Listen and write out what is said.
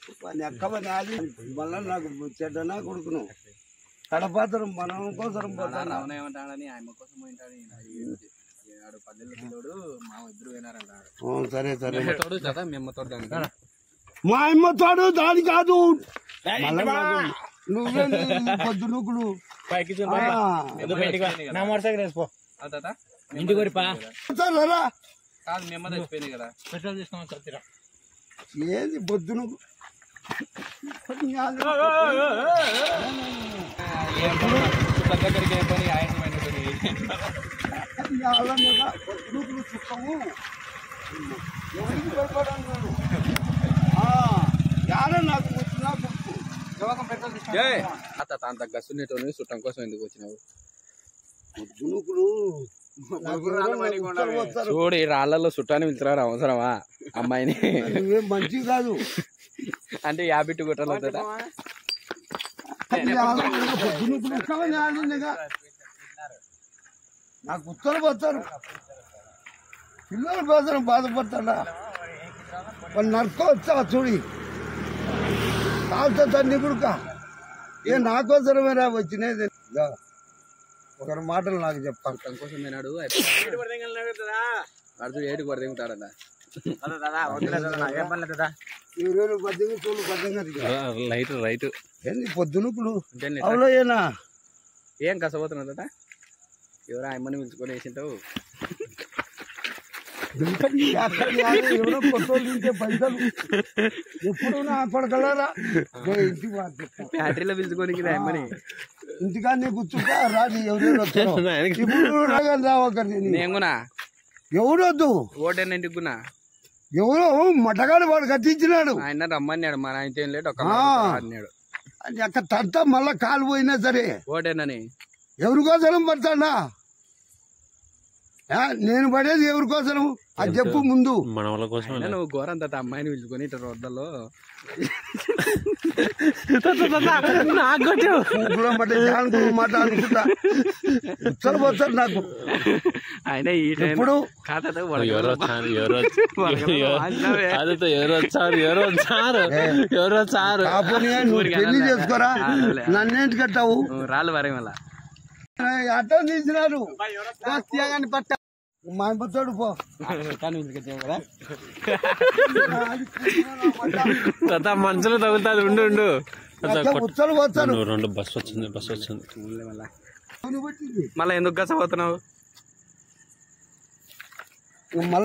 పని ఎక్క పని అది మళ్ళా నాకు చెడ్డనా కొడుకును కడపాత్రం మనం కోసం పోతాను రావణ ఏమంటాడని ఆయన కోసం పోయింటాడు ఈయన. ఈ- ఆడు పల్లెల్లో పిల్లోడు మా ఇద్దరు పోయినారంట సరే సరే తోడు కదా మీ అమ్మతోడు దానికి మా అమ్మ తోడు దాని కాదు మళ్ళా నాకు నువ్వే పొద్దు నువ్వులు పైకి నా మోటార్ సైకిల్ వేసిపో ఆ తాత? ఇంటికి వరిపా సరేరా కాదు మీ అమ్మ చచ్చిపోయింది కదా పెట్రోల్ తీసుకున్నాం చచ్చిరా ఏంది పొద్దు నువ్వు ఏం పని? చుట్టాల దగ్గరికి ఏం పని ఆయన పని పని. నువ్వులు చుట్టము ఎవరికి భయపడను యాడ నాకు వచ్చినా కొడుకు ఏయ్, ఆ తాత అంత గసునేటోని చుట్టం కోసం ఎందుకు వచ్చినావు పొద్దు నువ్వులు వస్తారు చూడు ఈ రాళ్లలో చుట్టాన్ని పిలుచురా అవసరమా అమ్మాయిని నువ్వేం మంచివి కాదు అంటే యాబిట్టు గుట్టలు అవుతుందా పొద్దు నువ్వులు ఇస్తామని ఆడిందిగా నాకు ఉత్తరం పోతారు పిల్లలు పోతారు బాధపడతాడా వాళ్ళు నడుకోవచ్చా చూడి కాలుతో తండ్రి కొడుక ఏ నాకోసరమేరా వచ్చినది దా. ఒకరి మాటలు నాకు చెప్పాలి చుట్టం కోసం పోయినాడు అర్జున్ ఏడు కొడదింటాడన్న ఇరవై పద్దెనిమిది చూడు పద్దెనిమిది లైట్ రైట్ ఏంది పొద్దునుకులు అంటే అవులో ఏనా ఏం కసపోతున్నదట ఎవరో ఆయమ్మని పిలుచుకొని వేసింటావు ఎవరో పొట్టోళ్ళు తింటే పైసలు ఎప్పుడు నా కొడకలరా ఇంటికి పంపిస్తా. బ్యాటరీలో పిలుచుకొని ఆయమ్మని ఇంటికాడనే కూర్చుంటా రాని ఎవరెవరు వస్తారో. ఇప్పుడు రాగానే రా ఒకరిని నీ. నేను కూడా ఎవరొద్దు ఓటేనా ఇంటికి కూడా ఎవరో మటగాడు వాడు కట్టించినాడు ఆయన రమ్మన్నాడు మన ఆయన ఏం లేడు ఒక ఆ. అన్నాడు అది అక్కడ తంత మళ్ళా కాలు పోయినా సరే ఓటేనని ఎవరి కోసం పడతాడా ఆ, నేను పడేది ఎవరి కోసం అది చెప్పు ముందు మన వాళ్ళ కోసం అయినా నువ్వు ఘోరం తాత అమ్మాయిని పిలుచుకొని ఇట్లా రోడ్లలో నాకు కొట్టావు ఊపిలో మట్టి జానుకు మాట అనుకుంటా ఉత్తర పోతారు నాకు ఆయన ఈ టైం ఇప్పుడు కాదా ఎవరు వచ్చారు ఎవరు అదే ఎవరు వచ్చారు ఎవరు వచ్చారు ఎవరు వచ్చారు కాపోనీ నువ్వు పెళ్లి చేసుకోరా నన్నేంటి కట్టావు రాళ్ళు వరే మళ్ళా అట్టం తీసినారు పట్ట మా అమ్మతోడు పో తాత మనసులో తగులుతుంది ఉండు ఉండు ఉత్తర పోతారు నువ్వు రెండు బస్ వచ్చింది బస్ వచ్చింది మళ్ళా పెట్టింది మళ్ళీ ఎందుకు గసపోతున్నావు మళ్ళీ